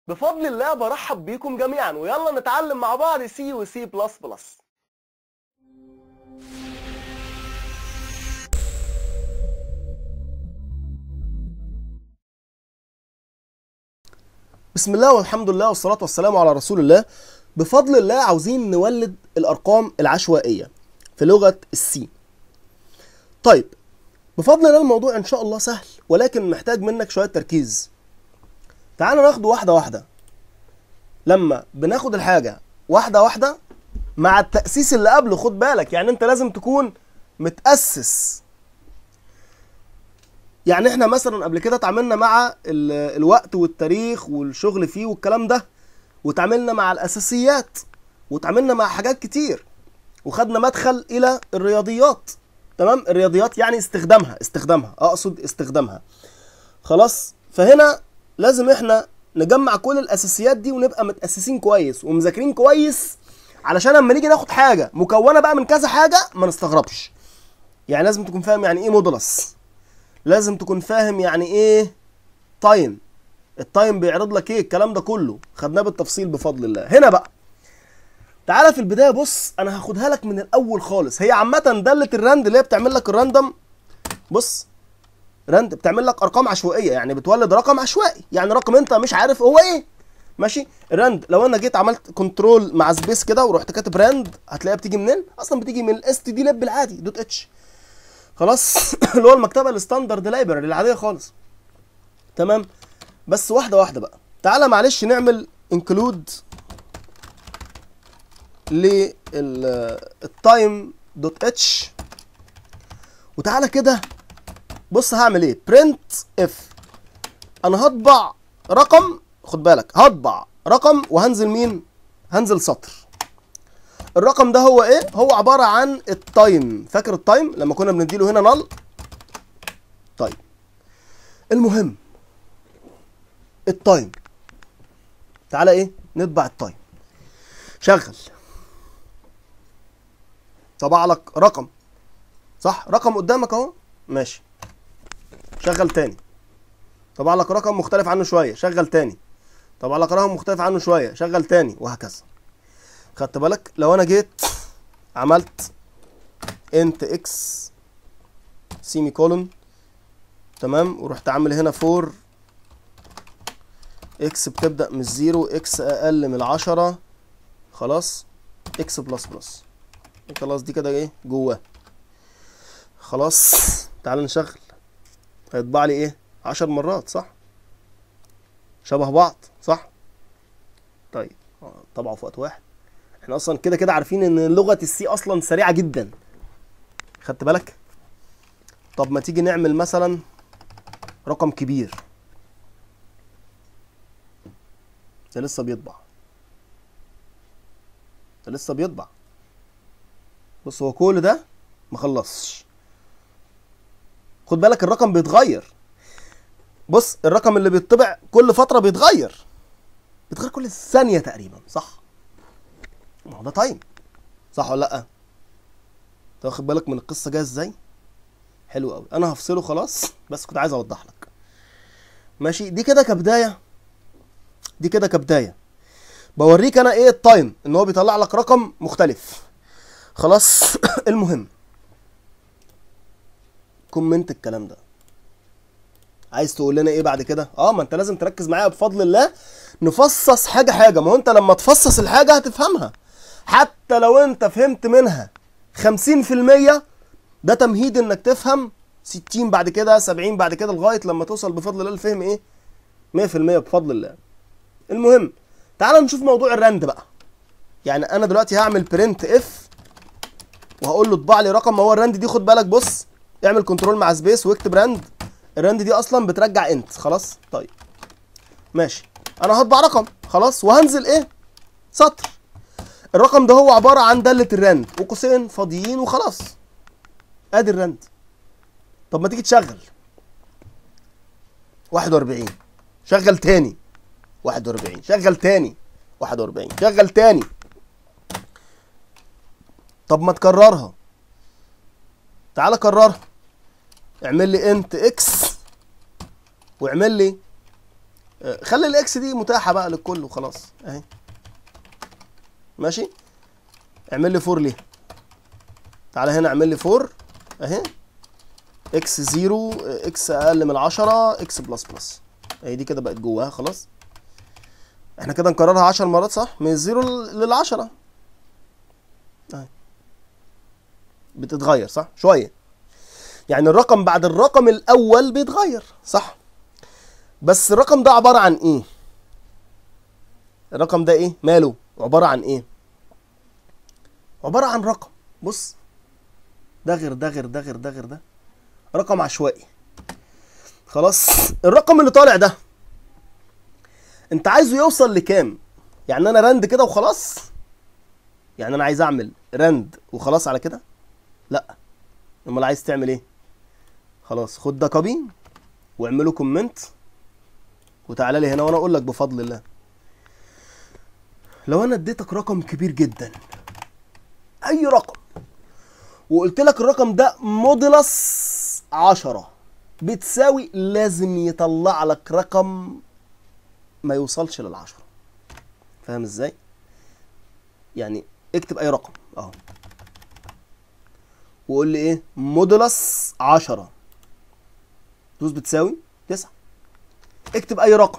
بفضل الله برحب بيكم جميعا ويلا نتعلم مع بعض سي وسي بلس بلس بسم الله والحمد لله والصلاة والسلام على رسول الله بفضل الله عاوزين نولد الأرقام العشوائية في لغة السي طيب بفضل الله الموضوع إن شاء الله سهل ولكن محتاج منك شوية تركيز تعال ناخده واحدة واحدة لما بناخد الحاجة واحدة واحدة مع التأسيس اللي قبله خد بالك يعني انت لازم تكون متأسس يعني احنا مثلا قبل كده اتعاملنا مع ال- الوقت والتاريخ والشغل فيه والكلام ده وتعاملنا مع الأساسيات وتعاملنا مع حاجات كتير وخدنا مدخل إلى الرياضيات تمام الرياضيات يعني استخدامها استخدامها أقصد استخدامها خلاص فهنا لازم احنا نجمع كل الاساسيات دي ونبقى متاسسين كويس ومذاكرين كويس علشان لما نيجي ناخد حاجه مكونه بقى من كذا حاجه ما نستغربش يعني لازم تكون فاهم يعني ايه مودولس لازم تكون فاهم يعني ايه تايم التايم بيعرض لك ايه الكلام ده كله خدناه بالتفصيل بفضل الله هنا بقى تعالى في البدايه بص انا هاخدها لك من الاول خالص هي عامه داله الراند اللي هي بتعمل لك الراندوم بص راند بتعمل لك ارقام عشوائيه يعني بتولد رقم عشوائي يعني رقم انت مش عارف هو ايه ماشي الراند لو انا جيت عملت كنترول مع سبيس كده ورحت كاتب راند هتلاقيها بتيجي منين اصلا بتيجي من الاس تي دي ليب العادي دوت اتش خلاص اللي هو المكتبه الستاندرد لايبرري العاديه خالص تمام بس واحده واحده بقى تعالى معلش نعمل انكلود للتايم دوت اتش وتعالى كده بص هعمل ايه برنت اف انا هطبع رقم خد بالك هطبع رقم وهنزل مين هنزل سطر الرقم ده هو ايه هو عباره عن التايم فاكر التايم لما كنا بنديله هنا نل طيب المهم التايم تعالى ايه نطبع التايم شغل طبع لك رقم صح رقم قدامك اهو ماشي شغل تاني طبع لك رقم مختلف عنه شويه شغل تاني طبع لك رقم مختلف عنه شويه شغل تاني وهكذا خدت بالك لو انا جيت عملت انت اكس سيمي كولون تمام ورحت عامل هنا فور اكس بتبدا من الزيرو اكس اقل من العشرة خلاص اكس بلس بلس خلاص دي كده ايه جواه خلاص تعال نشغل هيطبع لي ايه عشر مرات صح شبه بعض صح طيب آه، طبعوا في وقت واحد احنا اصلا كده كده عارفين ان لغه السي اصلا سريعه جدا خدت بالك طب ما تيجي نعمل مثلا رقم كبير ده لسه بيطبع ده لسه بيطبع بص هو كل ده مخلصش خد بالك الرقم بيتغير بص الرقم اللي بيطبع كل فتره بيتغير بيتغير كل ثانيه تقريبا صح ما هو ده تايم صح ولا لا انت واخد بالك من القصه جايه ازاي حلو قوي انا هفصله خلاص بس كنت عايز اوضح لك ماشي دي كده كبدايه دي كده كبدايه بوريك انا ايه التايم ان هو بيطلع لك رقم مختلف خلاص المهم كومنت الكلام ده عايز تقول لنا ايه بعد كده اه ما انت لازم تركز معايا بفضل الله نفصص حاجه حاجه ما هو انت لما تفصص الحاجه هتفهمها حتى لو انت فهمت منها 50% ده تمهيد انك تفهم 60 بعد كده 70 بعد كده لغايه لما توصل بفضل الله الفهم ايه 100% بفضل الله المهم تعال نشوف موضوع الراند بقى يعني انا دلوقتي هعمل برنت اف وهقول له اطبع لي رقم ما هو الراند دي خد بالك بص اعمل كنترول مع سبيس واكتب راند الراند دي اصلا بترجع انت خلاص طيب ماشي انا هطبع رقم خلاص وهنزل ايه سطر الرقم ده هو عباره عن داله الراند وقوسين فاضيين وخلاص ادي الراند طب ما تيجي تشغل 41 شغل تاني 41 شغل تاني 41 شغل تاني طب ما تكررها تعالى كررها اعمل لي انت اكس واعمل لي آه، خلي الاكس دي متاحه بقى للكل وخلاص اهي ماشي اعمل لي فور ليه تعالى هنا اعمل لي فور اهي اكس زيرو اكس اقل من 10 اكس بلس بلس اهي دي كده بقت جواها خلاص احنا كده نكررها 10 مرات صح من الزيرو للعشرة اهي بتتغير صح شويه يعني الرقم بعد الرقم الاول بيتغير صح بس الرقم ده عباره عن ايه الرقم ده ايه ماله عباره عن ايه عباره عن رقم بص ده غير ده غير ده غير ده غير ده رقم عشوائي خلاص الرقم اللي طالع ده انت عايزه يوصل لكام يعني انا رند كده وخلاص يعني انا عايز اعمل رند وخلاص على كده لا امال عايز تعمل ايه خلاص خد ده كوبي واعمله كومنت وتعالى لي هنا وانا اقول لك بفضل الله لو انا اديتك رقم كبير جدا اي رقم وقلت لك الرقم ده موديلس 10 بتساوي لازم يطلع لك رقم ما يوصلش للعشرة فاهم ازاي يعني اكتب اي رقم اهو وقول لي ايه مودولس 10 دوس بتساوي 9 اكتب اي رقم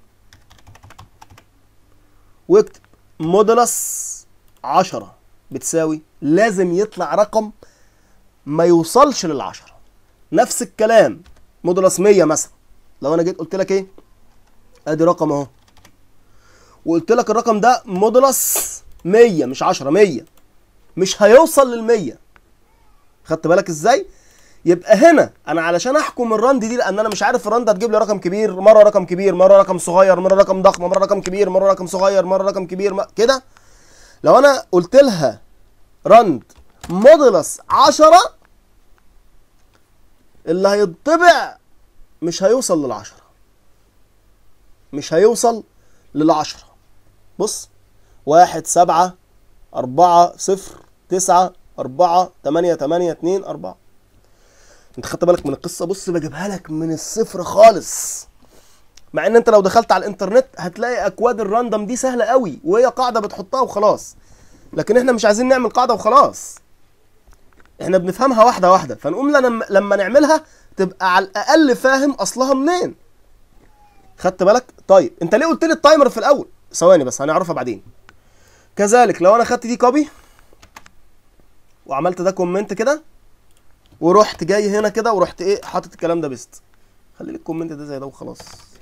واكتب مودولس 10 بتساوي لازم يطلع رقم ما يوصلش للعشرة نفس الكلام مودولس 100 مثلا لو انا جيت قلت لك ايه ادي رقم اهو وقلت لك الرقم ده مودولس 100 مش 10 100 مش هيوصل لل 100 خدت بالك ازاي يبقى هنا انا علشان احكم الراند دي لان انا مش عارف الراند هتجيب لي رقم كبير مره رقم كبير مره رقم صغير مره رقم ضخم مره رقم كبير مره رقم صغير مره رقم كبير م... كده لو انا قلت لها راند مودولس 10 اللي هيطبع مش هيوصل للعشرة مش هيوصل للعشرة بص واحد سبعة أربعة صفر تسعة أربعة تمانية تمانية اتنين أربعة انت خدت بالك من القصة بص بجيبها لك من الصفر خالص مع ان انت لو دخلت على الانترنت هتلاقي اكواد الراندوم دي سهلة قوي وهي قاعدة بتحطها وخلاص لكن احنا مش عايزين نعمل قاعدة وخلاص احنا بنفهمها واحدة واحدة فنقوم لما, لما نعملها تبقى على الاقل فاهم اصلها منين خدت بالك طيب انت ليه قلت لي التايمر في الاول ثواني بس هنعرفها بعدين كذلك لو انا خدت دي كوبي وعملت ده كومنت كده ورحت جاي هنا كده ورحت ايه حاطط الكلام ده بيست خلي لي الكومنت ده زي ده وخلاص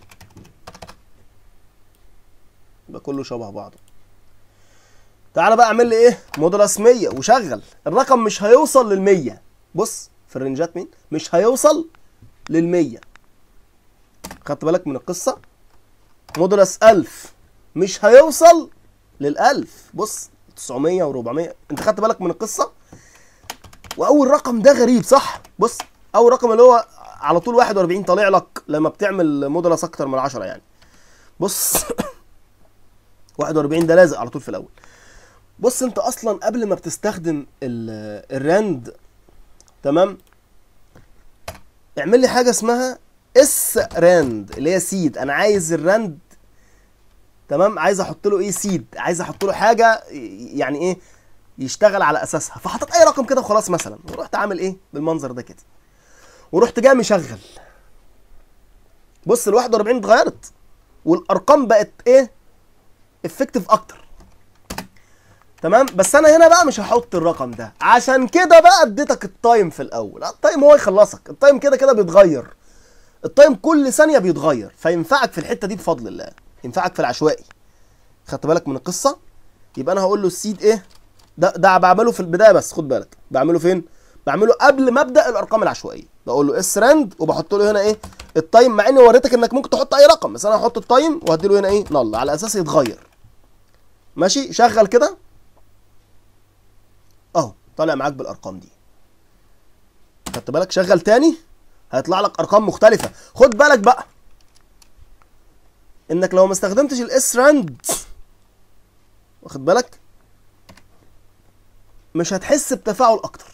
يبقى كله شبه بعضه تعالى بقى اعمل لي ايه مودولس 100 وشغل الرقم مش هيوصل لل 100 بص في الرنجات مين مش هيوصل لل 100 خدت بالك من القصه مودولس 1000 مش هيوصل لل 1000 بص 900 و400 انت خدت بالك من القصه واول رقم ده غريب صح بص اول رقم اللي هو على طول 41 طالع لك لما بتعمل مودولس اكتر من 10 يعني بص 41 ده لازق على طول في الاول بص انت اصلا قبل ما بتستخدم ال- الراند تمام اعمل لي حاجه اسمها اس راند اللي هي سيد انا عايز الراند تمام عايز احط له ايه سيد عايز احط له حاجه يعني ايه يشتغل على اساسها فحطيت اي رقم كده وخلاص مثلا ورحت عامل ايه بالمنظر ده كده ورحت جاي مشغل بص ال 41 اتغيرت والارقام بقت ايه افكتيف اكتر تمام بس انا هنا بقى مش هحط الرقم ده عشان كده بقى اديتك التايم في الاول التايم هو يخلصك التايم كده كده بيتغير التايم كل ثانيه بيتغير فينفعك في الحته دي بفضل الله ينفعك في العشوائي خدت بالك من القصه يبقى انا هقول له السيد ايه ده ده بعمله في البدايه بس خد بالك بعمله فين بعمله قبل ما ابدا الارقام العشوائيه بقول له اس راند وبحط له هنا ايه التايم مع اني وريتك انك ممكن تحط اي رقم بس انا هحط التايم وهدي له هنا ايه نل على اساس يتغير ماشي شغل كده اهو طالع معاك بالارقام دي خدت بالك شغل تاني هيطلع لك ارقام مختلفه خد بالك بقى انك لو ما استخدمتش الاس راند واخد بالك مش هتحس بتفاعل اكتر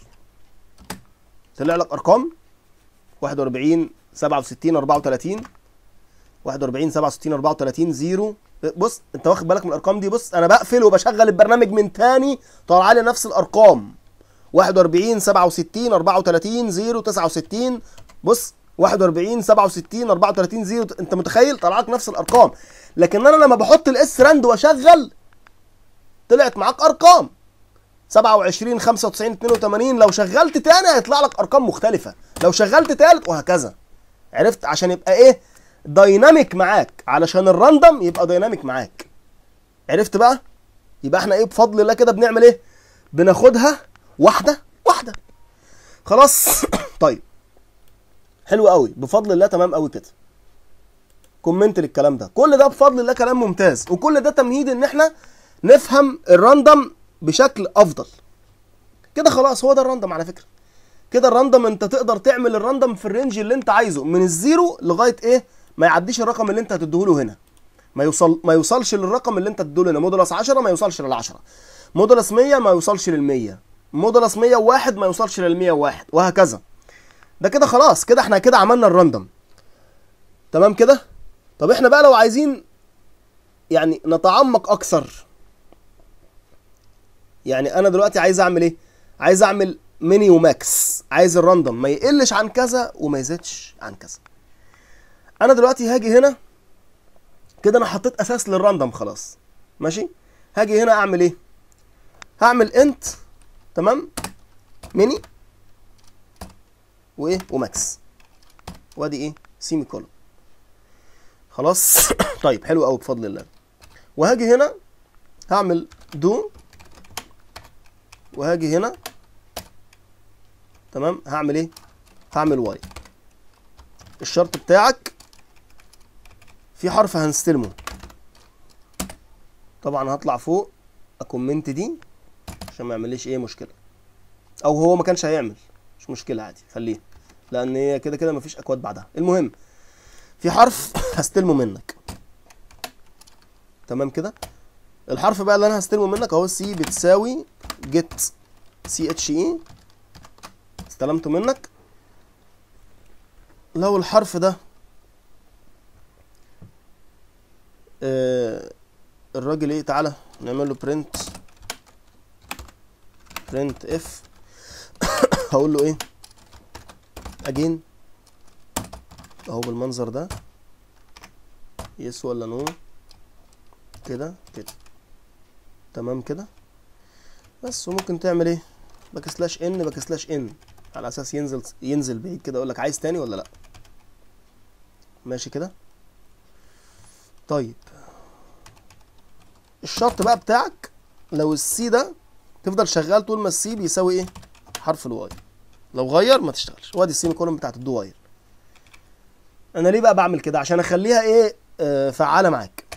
طلع لك ارقام 41 67 34 41 67 34 0 بص انت واخد بالك من الارقام دي بص انا بقفل وبشغل البرنامج من تاني طالع لي نفس الارقام 41 67 34 0 69 بص 41 67 34 0 انت متخيل طلع لك نفس الارقام لكن انا لما بحط الاس راند واشغل طلعت معاك ارقام 27 95 82 لو شغلت تاني هيطلع لك ارقام مختلفه لو شغلت تالت وهكذا عرفت عشان يبقى ايه دايناميك معاك علشان الراندم يبقى دايناميك معاك عرفت بقى يبقى احنا ايه بفضل الله كده بنعمل ايه بناخدها واحده واحده خلاص طيب حلو قوي بفضل الله تمام قوي كده كومنت للكلام ده كل ده بفضل الله كلام ممتاز وكل ده تمهيد ان احنا نفهم الراندم بشكل افضل كده خلاص هو ده الراندم على فكره كده الراندم انت تقدر تعمل الراندم في الرينج اللي انت عايزه من الزيرو لغايه ايه ما يعديش الرقم اللي انت هتديهوله هنا ما يوصل ما يوصلش للرقم اللي انت هتديهوله هنا مودولس 10 ما يوصلش لل 10 مودولس 100 ما يوصلش لل 100 مودولس 101 ما يوصلش لل 101 وهكذا ده كده خلاص كده احنا كده عملنا الراندم تمام كده طب احنا بقى لو عايزين يعني نتعمق اكثر يعني انا دلوقتي عايز اعمل ايه عايز اعمل ميني وماكس عايز الراندوم ما يقلش عن كذا وما يزيدش عن كذا انا دلوقتي هاجي هنا كده انا حطيت اساس للراندوم خلاص ماشي هاجي هنا اعمل ايه هعمل انت تمام ميني وايه وماكس وادي ايه سيمي كولون خلاص طيب حلو قوي بفضل الله وهاجي هنا هعمل دو وهاجي هنا تمام هعمل ايه هعمل واي الشرط بتاعك في حرف هنستلمه طبعا هطلع فوق اكومنت دي عشان ما يعمليش ايه مشكله او هو ما كانش هيعمل مش مشكله عادي خليه لان هي كده كده مفيش اكواد بعدها المهم في حرف هستلمه منك تمام كده الحرف بقى اللي انا هستلمه منك اهو سي بتساوي جيت سي اتش اي استلمته منك لو الحرف ده آه الراجل ايه تعالى نعمل له برنت برنت اف هقول له ايه اجين اهو بالمنظر ده يس ولا نو كده كده تمام كده بس وممكن تعمل ايه باك سلاش ان باك سلاش ان على اساس ينزل ينزل بعيد كده اقول لك عايز تاني ولا لا ماشي كده طيب الشرط بقى بتاعك لو السي ده تفضل شغال طول ما السي بيساوي ايه حرف الواي لو غير ما تشتغلش وادي السيمي كولوم بتاعت الدو واير انا ليه بقى بعمل كده عشان اخليها ايه آه فعاله معاك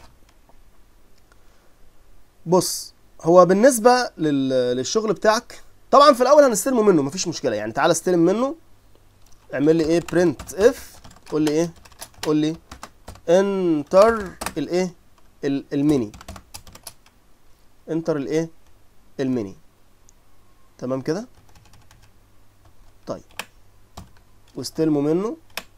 بص هو بالنسبه لل... للشغل بتاعك طبعا في الاول هنستلمه منه مفيش مشكله يعني تعالى استلم منه اعمل لي ايه برنت اف قول لي ايه قول لي انتر الايه ال- الميني انتر الايه الميني تمام كده طيب واستلموا منه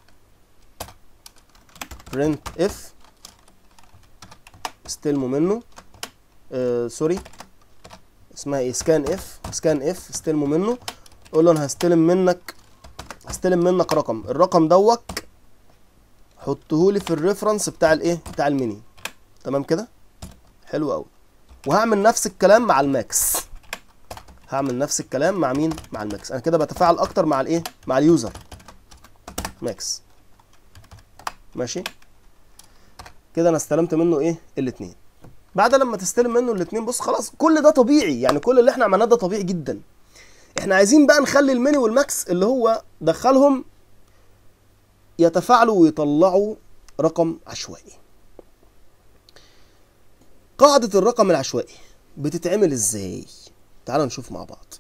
برنت اف استلموا منه آه سوري اسمها ايه سكان اف سكان اف استلموا منه قول له انا هستلم منك هستلم منك رقم الرقم دوت حطه لي في الريفرنس بتاع الايه بتاع الميني تمام كده حلو قوي وهعمل نفس الكلام مع الماكس هعمل نفس الكلام مع مين مع الماكس انا كده بتفاعل اكتر مع الايه مع اليوزر ماكس ماشي كده انا استلمت منه ايه الاثنين بعد لما تستلم منه الاثنين بص خلاص كل ده طبيعي يعني كل اللي احنا عملناه ده طبيعي جدا احنا عايزين بقى نخلي الميني والماكس اللي هو دخلهم يتفاعلوا ويطلعوا رقم عشوائي قاعدة الرقم العشوائي بتتعمل ازاي تعالوا نشوف مع بعض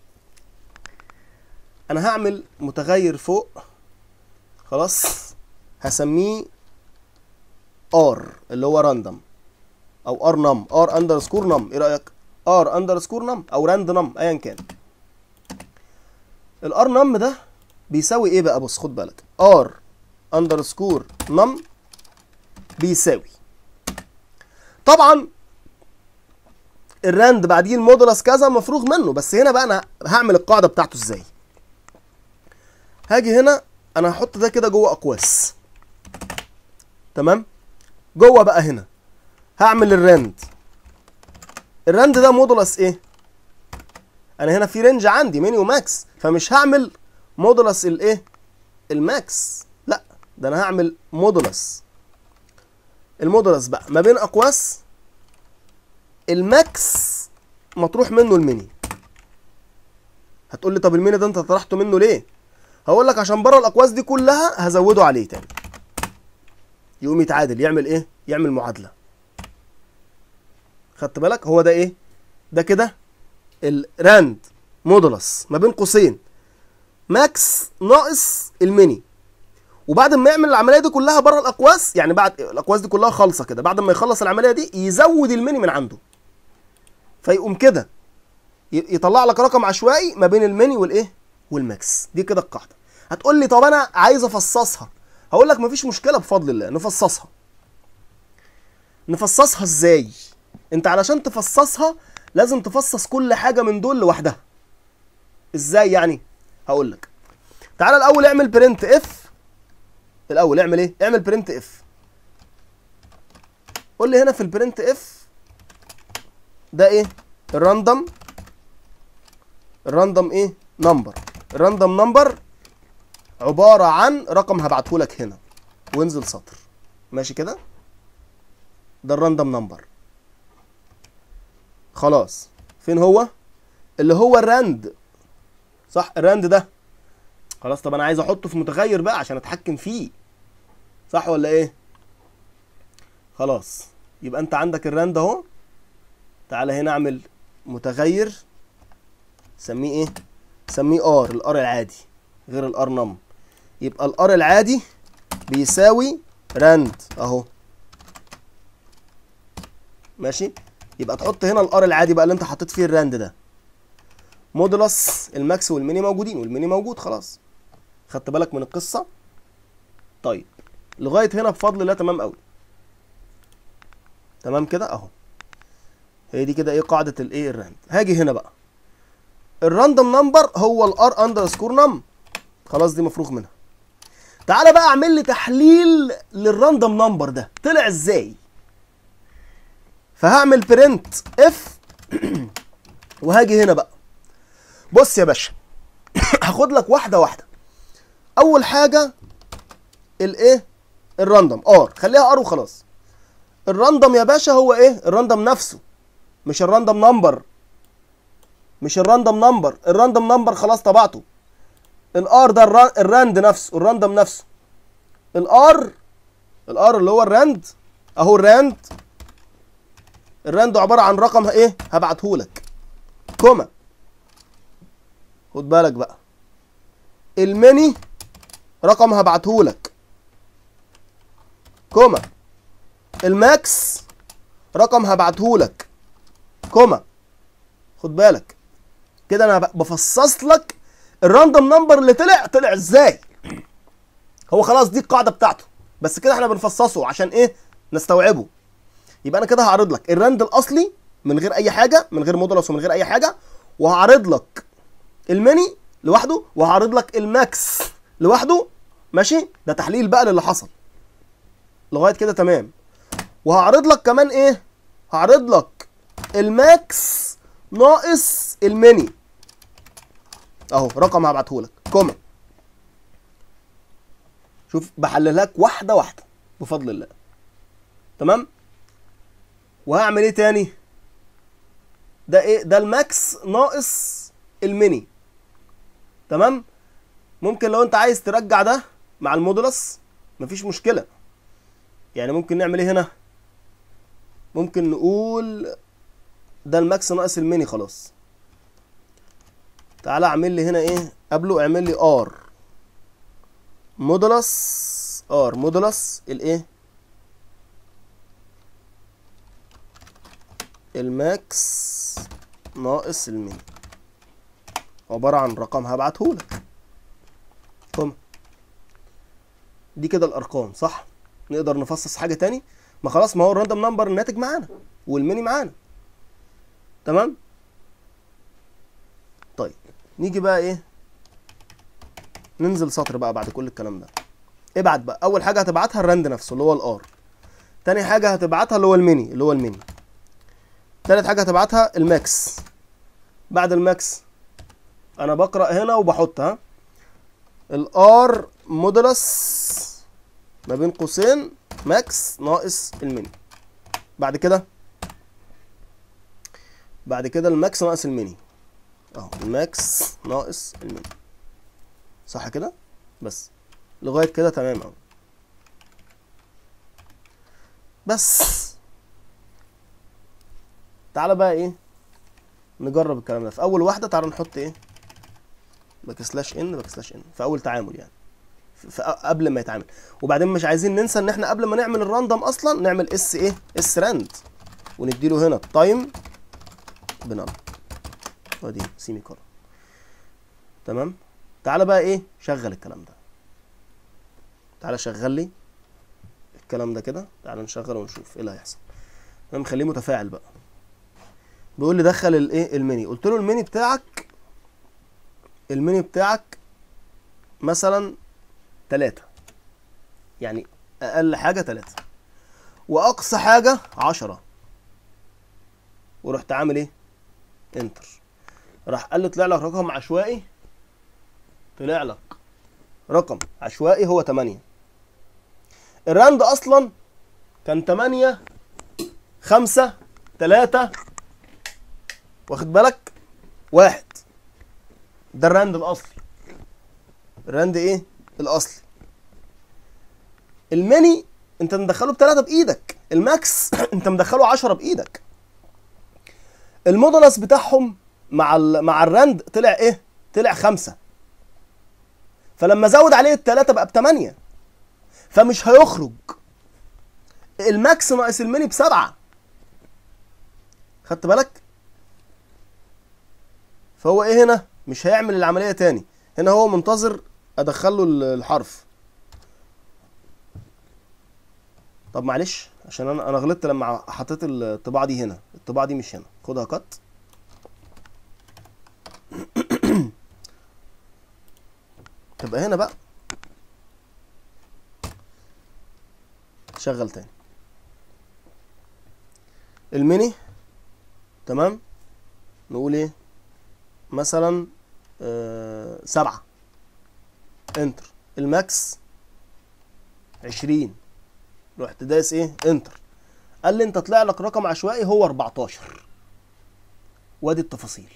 انا هعمل متغير فوق خلاص هسميه ار اللي هو راندوم او ار نم ار اندرسكور نم ايه رايك ار اندرسكور نم او راند نم ايا كان الار نم ده بيساوي ايه بقى بص خد بالك ار اندرسكور نم بيساوي طبعا الراند بعديه المودولس كذا مفروغ منه بس هنا بقى انا هعمل القاعده بتاعته ازاي هاجي هنا انا هحط ده كده جوه اقواس تمام جوه بقى هنا هعمل الراند الراند ده مودولس ايه انا هنا في رينج عندي ميني وماكس فمش هعمل مودولس الايه الماكس لا ده انا هعمل مودولس المودولس بقى ما بين اقواس الماكس مطروح منه الميني هتقول لي طب الميني ده انت طرحته منه ليه هقول لك عشان بره الاقواس دي كلها هزوده عليه تاني يقوم يتعادل يعمل ايه يعمل معادله خدت بالك هو ده ايه ده كده الراند مودولس ما بين قوسين ماكس ناقص الميني وبعد ما يعمل العمليه دي كلها بره الاقواس يعني بعد الاقواس دي كلها خالصه كده بعد ما يخلص العمليه دي يزود الميني من عنده فيقوم كده ي- يطلع لك رقم عشوائي ما بين الميني والايه والماكس دي كده القاعده هتقول لي طب انا عايز افصصها هقول لك مفيش مشكله بفضل الله نفصصها نفصصها ازاي انت علشان تفصصها لازم تفصص كل حاجه من دول لوحدها ازاي يعني هقول لك تعالى الاول اعمل برنت اف الاول اعمل ايه اعمل برنت اف قول لي هنا في البرنت اف ده ايه الراندوم الراندوم ايه نمبر الراندوم نمبر عباره عن رقم هبعته لك هنا وانزل سطر ماشي كده ده الراندوم نمبر خلاص فين هو اللي هو الراند صح الراند ده خلاص طب انا عايز احطه في متغير بقى عشان اتحكم فيه صح ولا ايه خلاص يبقى انت عندك الراند اهو تعالى هنا اعمل متغير سميه ايه سميه ار الار العادي غير الار نم يبقى الار العادي بيساوي راند اهو ماشي يبقى تحط هنا الار العادي بقى اللي انت حطيت فيه الراند ده مودولس الماكس والميني موجودين والميني موجود خلاص خدت بالك من القصه طيب لغايه هنا بفضل الله تمام قوي تمام كده اهو هي دي كده ايه قاعده الايه الراند هاجي هنا بقى الراندوم نمبر هو الار اندرسكور نم خلاص دي مفروغ منها تعالى بقى اعمل لي تحليل للراندوم نمبر ده طلع ازاي فهعمل برنت اف وهاجي هنا بقى بص يا باشا هاخد لك واحده واحده اول حاجه الايه الراندوم ار خليها ار وخلاص الراندوم يا باشا هو ايه الراندوم نفسه مش الراندوم نمبر مش الراندوم نمبر الراندوم نمبر خلاص طبعته الار ده الرا- الراند نفسه الراندوم نفسه الار الار اللي هو الراند اهو الراند الراند عباره عن رقم ايه هبعته لك كوما خد بالك بقى المني رقم هبعته لك كوما الماكس رقم هبعته لك كوما خد بالك كده انا ب- بفصص لك الراندوم نمبر اللي طلع طلع ازاي هو خلاص دي القاعده بتاعته بس كده احنا بنفصصه عشان ايه نستوعبه يبقى انا كده هعرض لك الراند الاصلي من غير اي حاجه من غير مودولس ومن غير اي حاجه وهعرض لك الميني لوحده وهعرض لك الماكس لوحده ماشي ده تحليل بقى للي حصل لغايه كده تمام وهعرض لك كمان ايه هعرض لك الماكس ناقص الميني اهو رقم هبعته لك كوما شوف بحللك واحده واحده بفضل الله تمام وهعمل ايه تاني ده ايه ده الماكس ناقص الميني تمام ممكن لو انت عايز ترجع ده مع المودولس مفيش مشكله يعني ممكن نعمل ايه هنا ممكن نقول ده الماكس ناقص الميني خلاص تعالى اعمل لي هنا ايه قبله اعمل لي ار مودولس ار مودولس الايه الماكس ناقص المين عبارة عن رقم هبعته لك كم دي كده الأرقام صح نقدر نفصص حاجه تاني ما خلاص ما هو الراندوم نمبر الناتج معانا والميني معانا تمام طيب نيجي بقى ايه ننزل سطر بقى بعد كل الكلام ده ابعت بقى اول حاجه هتبعتها الراند نفسه اللي هو الار تاني حاجه هتبعتها اللي هو الميني اللي هو الميني تالت حاجه هتبعتها الماكس بعد الماكس انا بقرا هنا وبحط ها الار مودولس ما بين قوسين ماكس ناقص الميني بعد كده بعد كده الماكس ناقص الميني اهو الماكس ناقص الميني صح كده بس لغايه كده تمام اهو بس تعالى بقى ايه نجرب الكلام ده في اول واحده تعالى نحط ايه باك سلاش ان باك سلاش ان في اول تعامل يعني في في قبل ما يتعمل وبعدين مش عايزين ننسى ان احنا قبل ما نعمل الراندوم اصلا نعمل اس ايه اس راند ونديله هنا التايم بنل ودي سيمي كولون تمام تعالى بقى ايه شغل الكلام ده تعالى شغل لي الكلام ده كده تعالى نشغل ونشوف ايه اللي هيحصل انا مخليه متفاعل بقى بيقول لي دخل الايه المني قلت له المني بتاعك المني بتاعك مثلا تلاتة يعني اقل حاجة تلاتة واقصى حاجة عشرة ورحت عامل ايه انتر راح قال لي طلع لك رقم عشوائي طلع لك رقم عشوائي هو 8 الراند اصلا كان 8 5 3 واخد بالك واحد ده الراند الاصلي الراند ايه الاصلي الميني انت مدخله بثلاثة بايدك الماكس انت مدخله 10 بايدك المودولس بتاعهم مع ال... مع الراند طلع ايه طلع خمسة فلما زود عليه التلاتة بقى بتمانية فمش هيخرج الماكس ناقص الميني بسبعة خدت بالك فهو ايه هنا مش هيعمل العملية تاني هنا هو منتظر ادخله الحرف طب معلش عشان انا انا غلطت لما حطيت الطباعه دي هنا الطباعه دي مش هنا خدها كات تبقى هنا بقى شغل تاني الميني تمام نقول ايه مثلا آه سبعة انتر الماكس عشرين رحت دايس ايه انتر قال لي انت طلع لك رقم عشوائي هو 14 وادي التفاصيل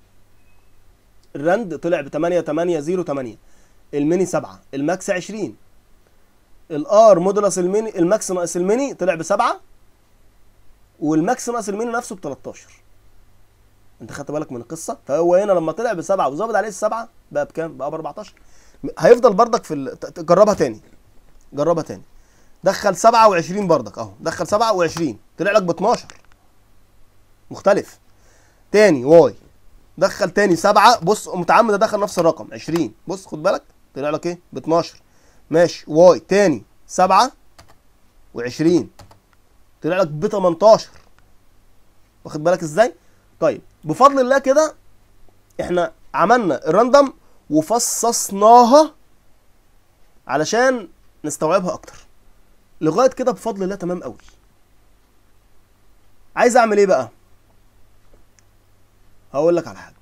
الرند طلع ب 8 8 0 8 الميني 7 الماكس 20 الار مودولس الميني الماكس ناقص الميني طلع ب 7 والماكس ناقص الميني نفسه ب 13 انت خدت بالك من القصه فهو هنا لما طلع بسبعه وزود عليه السبعه بقى بكام بقى ب 14 هيفضل بردك في ال... جربها تاني جربها تاني دخل 27 بردك اهو دخل 27 طلع لك ب 12 مختلف تاني واي دخل تاني 7 بص متعمد ادخل نفس الرقم 20 بص خد بالك طلع لك ايه ب 12 ماشي واي تاني 7 و20 طلع لك ب 18 واخد بالك ازاي طيب بفضل الله كده احنا عملنا الراندوم وفصصناها علشان نستوعبها اكتر لغايه كده بفضل الله تمام قوي عايز اعمل ايه بقى هقول لك على حاجه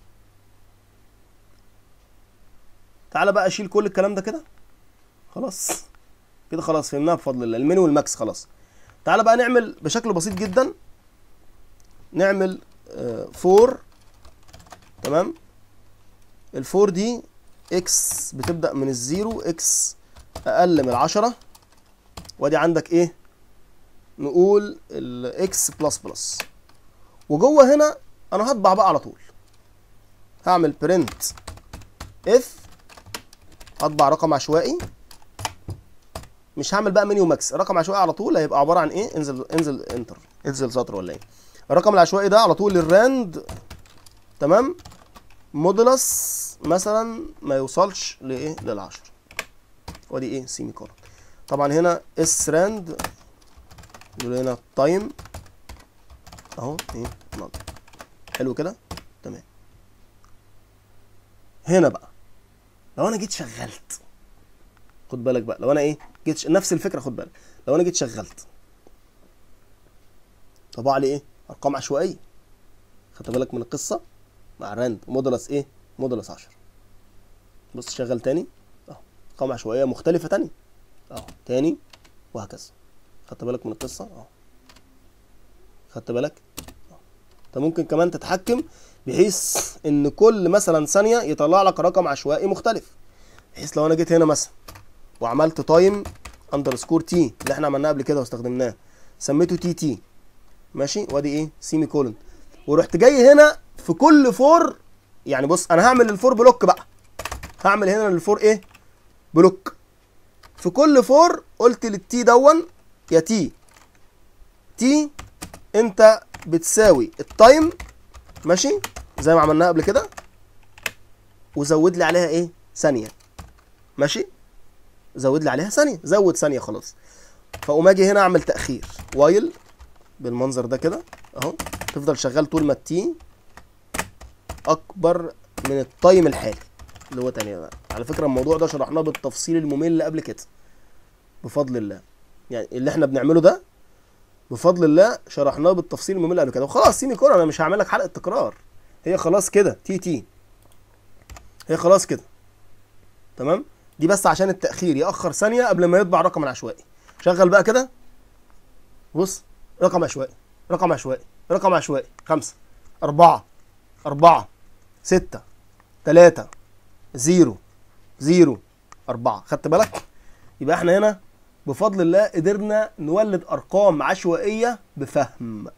تعالى بقى اشيل كل الكلام ده كده خلاص كده خلاص فهمناها بفضل الله المين والماكس خلاص تعالى بقى نعمل بشكل بسيط جدا نعمل فور تمام الفور دي اكس بتبدا من الزيرو اكس اقل من العشرة وادي عندك ايه نقول الاكس بلس بلس وجوه هنا انا هطبع بقى على طول هعمل برنت اف هطبع رقم عشوائي مش هعمل بقى منيو ماكس رقم عشوائي على طول هيبقى عباره عن ايه انزل انزل انتر انزل سطر ولا ايه الرقم العشوائي ده على طول الراند تمام مودولس مثلا ما يوصلش لايه للعشرة ودي ايه سيمي كولون طبعا هنا اس راند نقول هنا تايم اهو ايه نقط. حلو كده تمام هنا بقى لو انا جيت شغلت خد بالك بقى لو انا ايه جيت ش... نفس الفكره خد بالك لو انا جيت شغلت طبع لي ايه ارقام عشوائيه خدت بالك من القصه مع راند مودولس ايه مودولس 10 بص شغل تاني اهو ارقام عشوائيه مختلفه تانية اهو تاني وهكذا خدت بالك من القصه اهو خدت بالك أهو. انت ممكن كمان تتحكم بحيث ان كل مثلا ثانيه يطلع لك رقم عشوائي مختلف بحيث لو انا جيت هنا مثلا وعملت تايم اندرسكور تي اللي احنا عملناه قبل كده واستخدمناه سميته تي تي ماشي وادي ايه سيمي كولون ورحت جاي هنا في كل فور يعني بص انا هعمل الفور بلوك بقى هعمل هنا للفور ايه بلوك في كل فور قلت للتي دون يا تي تي انت بتساوي التايم ماشي زي ما عملناها قبل كده وزود لي عليها ايه ثانيه ماشي زود لي عليها ثانيه زود ثانيه خلاص فاقوم اجي هنا اعمل تاخير وايل بالمنظر ده كده اهو تفضل شغال طول ما التي اكبر من التايم الحالي اللي هو تاني بقى. على فكره الموضوع ده شرحناه بالتفصيل الممل قبل كده بفضل الله يعني اللي احنا بنعمله ده بفضل الله شرحناه بالتفصيل الممل قبل كده وخلاص سيمي كون انا مش هعمل لك حلقه تكرار هي خلاص كده تي تي هي خلاص كده تمام دي بس عشان التاخير ياخر ثانيه قبل ما يطبع رقم العشوائي شغل بقى كده بص رقم عشوائي رقم عشوائي رقم عشوائي خمسة أربعة أربعة ستة تلاتة زيرو زيرو أربعة خدت بالك؟ يبقى احنا هنا بفضل الله قدرنا نولد أرقام عشوائية بفهم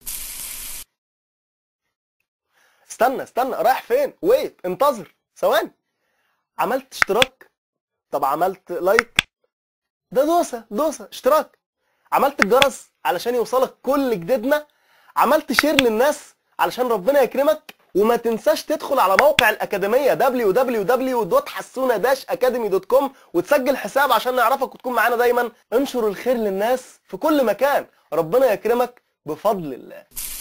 استنى استنى رايح فين؟ ويت انتظر ثواني عملت اشتراك طب عملت لايك ده دوسة دوسة اشتراك عملت الجرس علشان يوصلك كل جديدنا عملت شير للناس علشان ربنا يكرمك وما تنساش تدخل على موقع الأكاديمية www.حسونة-academy.com وتسجل حساب عشان نعرفك وتكون معانا دايما انشر الخير للناس في كل مكان ربنا يكرمك بفضل الله